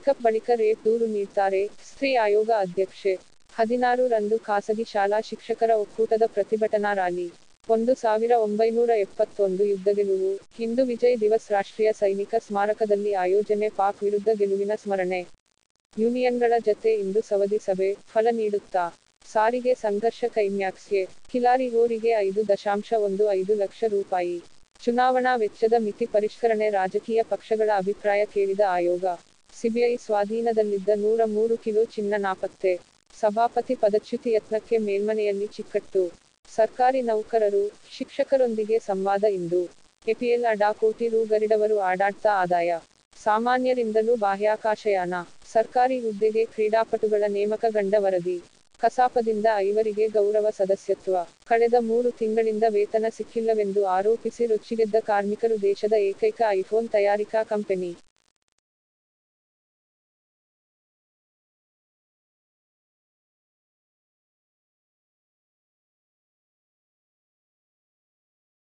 breakup ಬಳಿಕ rape ದೂರು ನೀಡ್ತಾರೆ ಸ್ತ್ರೀ ಆಯೋಗ ಅಧ್ಯಕ್ಷೆ ಹದಿನಾರು ರಂದು ಖಾಸಗಿ ಶಾಲಾ ಶಿಕ್ಷಕರ ಒಕ್ಕೂಟದ ಪ್ರತಿಭಟನಾ ರ್ಯಾಲಿ ಒಂದು ಸಾವಿರ ಒಂಬೈನೂರ ಎಪ್ಪತ್ತೊಂದು ಯುದ್ಧ ಗೆಲುವು ಹಿಂದೂ ವಿಜಯ್ ದಿವಸ್ ರಾಷ್ಟ್ರೀಯ ಸೈನಿಕ ಸ್ಮಾರಕದಲ್ಲಿ ಆಯೋಜನೆ ಪಾಕ್ ವಿರುದ್ಧ ಗೆಲುವಿನ ಸ್ಮರಣೆ ಯೂನಿಯನ್ಗಳ ಜತೆ ಇಂದು ಸವದಿ ಸಭೆ ಫಲ ನೀಡುತ್ತಾ ಸಾರಿಗೆ ಸಂಘರ್ಷ ಕೈಮ್ಯಾಕ್ಸ್ಗೆ ಕಿಲಾರಿಗೋರಿಗೆ ಐದು ದಶಾಂಶ ಒಂದು ಐದು ಲಕ್ಷ ರೂಪಾಯಿ ಚುನಾವಣಾ ವೆಚ್ಚದ ಮಿತಿ ಪರಿಷ್ಕರಣೆ ರಾಜಕೀಯ ಪಕ್ಷಗಳ ಅಭಿಪ್ರಾಯ ಕೇಳಿದ ಆಯೋಗ ಸಿಬಿಐ ಸ್ವಾಧೀನದಲ್ಲಿದ್ದ ನೂರ ಮೂರು ಕಿಲೋ ಚಿನ್ನ ನಾಪತ್ತೆ ಸಭಾಪತಿ ಪದಚ್ಯುತಿ ಯತ್ನಕ್ಕೆ ಮೇಲ್ಮನೆಯಲ್ಲಿ ಚಿಕ್ಕಟ್ಟು ಸರ್ಕಾರಿ ನೌಕರರು ಶಿಕ್ಷಕರೊಂದಿಗೆ ಸಂವಾದ ಇಂದು ಎಪಿಎಲ್ ಅಡಾ ಕೋಟಿ ರು ಗರಿಡವರು ಆಡಾಡ್ತ ಆದಾಯ ಸಾಮಾನ್ಯರಿಂದಲೂ ಬಾಹ್ಯಾಕಾಶಯಾನ ಸರ್ಕಾರಿ ಹುದ್ದೆಗೆ ಕ್ರೀಡಾಪಟುಗಳ ನೇಮಕ ಗಂಡ ವರದಿ ಕಸಾಪದಿಂದ ಐವರಿಗೆ ಗೌರವ ಸದಸ್ಯತ್ವ ಕಳೆದ ಮೂರು ತಿಂಗಳಿಂದ ವೇತನ ಸಿಕ್ಕಿಲ್ಲವೆಂದು ಆರೋಪಿಸಿ ರೊಚ್ಚಿಗೆದ್ದ ಕಾರ್ಮಿಕರು ದೇಶದ ಏಕೈಕ ಐಫೋನ್ ತಯಾರಿಕಾ ಕಂಪನಿ